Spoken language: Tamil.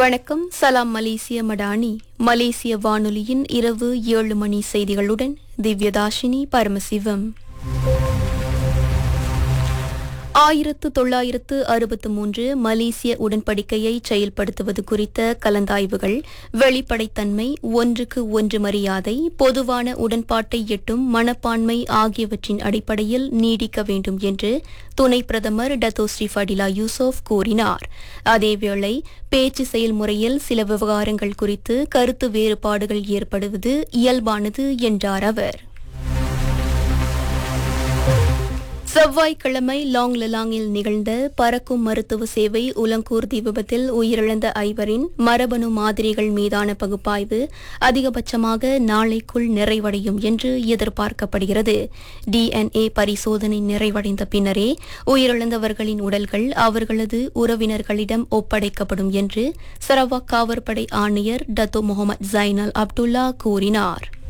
வணக்கம் சலாம் மலேசிய மடானி மலேசிய வானொலியின் இரவு ஏழு மணி செய்திகளுடன் திவ்யதாஷினி பரமசிவம் ஆயிரத்து தொள்ளாயிரத்து அறுபத்து மூன்று மலேசிய உடன்படிக்கையை செயல்படுத்துவது குறித்த கலந்தாய்வுகள் வெளிப்படைத்தன்மை ஒன்றுக்கு ஒன்று மரியாதை பொதுவான உடன்பாட்டை எட்டும் மனப்பான்மை ஆகியவற்றின் அடிப்படையில் நீடிக்க வேண்டும் என்று துணை பிரதமர் டத்தோ ஸ்ரீ ஃபடிலா யூசுப் கூறினார் அதேவேளை பேச்சு செயல்முறையில் சில விவகாரங்கள் குறித்து கருத்து வேறுபாடுகள் ஏற்படுவது இயல்பானது என்றார் அவர் செவ்வாய்க்கிழமை லாங் லலாங்கில் நிகழ்ந்த பறக்கும் மருத்துவ சேவை உலங்கூர்தி விபத்தில் உயிரிழந்த ஐவரின் மரபணு மாதிரிகள் மீதான பகுப்பாய்வு அதிகபட்சமாக நாளைக்குள் நிறைவடையும் என்று எதிர்பார்க்கப்படுகிறது டிஎன்ஏ பரிசோதனை நிறைவடைந்த பின்னரே உயிரிழந்தவர்களின் உடல்கள் அவர்களது உறவினர்களிடம் ஒப்படைக்கப்படும் என்று சரவாக் காவற்படை ஆணையர் டத்தோ முகமது ஜைனல் அப்துல்லா கூறினார்